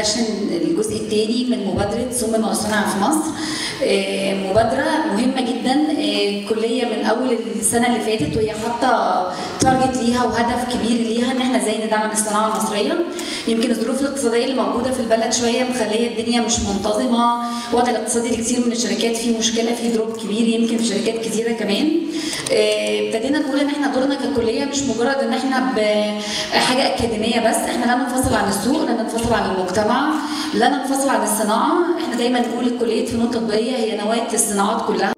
الفاشن الجزء الثاني من مبادره صمم وصنع في مصر آه، مبادره مهمه جدا آه، كليه من اول السنه اللي فاتت وهي حاطه تارجت ليها وهدف كبير ليها ان احنا ازاي ندعم الصناعه المصريه يمكن الظروف الاقتصاديه اللي موجوده في البلد شويه مخليه الدنيا مش منتظمه الوضع الاقتصادي لكثير من الشركات فيه مشكله فيه دروب كبير يمكن في شركات كثيره كمان آه، ابتدينا نقول ان احنا دورنا ككليه مش مجرد ان احنا بحاجه اكاديميه بس احنا لا ننفصل عن السوق لا ننفصل عن المجتمع لا ننفصل عن الصناعه احنا دايما نقول كليه فنون تطبيقيه هي نواه الصناعات كلها